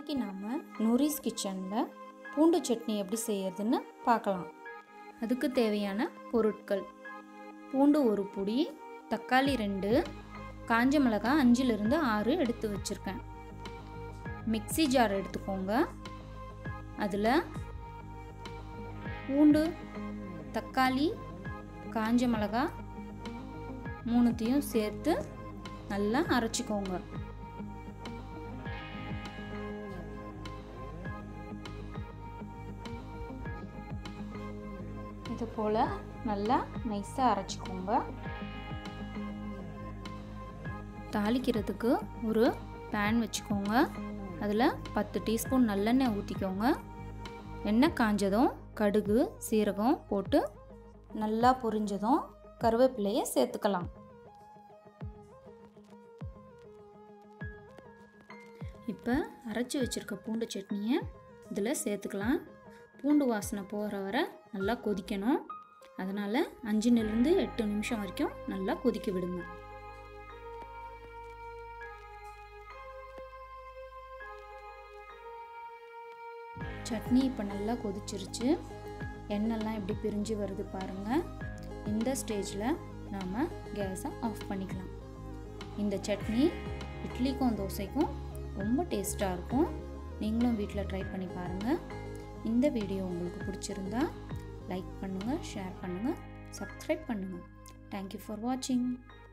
இன்றைக்கி நாம் நூரிஸ் கிச்சனில் பூண்டு சட்னி எப்படி செய்யறதுன்னு பார்க்கலாம் அதுக்கு தேவையான பொருட்கள் பூண்டு ஒரு பொடி தக்காளி ரெண்டு காஞ்ச மிளகாய் அஞ்சுலேருந்து ஆறு எடுத்து வச்சுருக்கேன் மிக்ஸி ஜார் எடுத்துக்கோங்க அதில் பூண்டு தக்காளி காஞ்ச மிளகாய் மூணுத்தையும் சேர்த்து நல்லா அரைச்சிக்கோங்க இது போல் நல்லா நைஸாக அரைச்சிக்கோங்க தாளிக்கிறதுக்கு ஒரு பேன் வச்சுக்கோங்க அதில் பத்து டீஸ்பூன் நல்லெண்ணெய் ஊற்றிக்கோங்க எண்ணெய் காஞ்சதும் கடுகு சீரகம் போட்டு நல்லா பொரிஞ்சதும் கருவேப்பிலையை சேர்த்துக்கலாம் இப்போ அரைச்சி வச்சுருக்க பூண்டு சட்னியை இதில் சேர்த்துக்கலாம் பூண்டு வாசனை போகிற வரை நல்லா கொதிக்கணும் அதனால் அஞ்சுலேருந்து எட்டு நிமிஷம் வரைக்கும் நல்லா கொதிக்க விடுங்க சட்னி இப்போ நல்லா கொதிச்சிருச்சு எண்ணெய்லாம் எப்படி பிரிஞ்சு வருது பாருங்கள் இந்த ஸ்டேஜில் நாம் கேஸை ஆஃப் பண்ணிக்கலாம் இந்த சட்னி இட்லிக்கும் தோசைக்கும் ரொம்ப டேஸ்ட்டாக இருக்கும் நீங்களும் வீட்டில் ட்ரை பண்ணி பாருங்கள் இந்த வீடியோ உங்களுக்கு பிடிச்சிருந்தா லைக் பண்ணுங்கள் ஷேர் பண்ணுங்கள் சப்ஸ்கிரைப் பண்ணுங்கள் தேங்க்யூ ஃபார் வாட்சிங்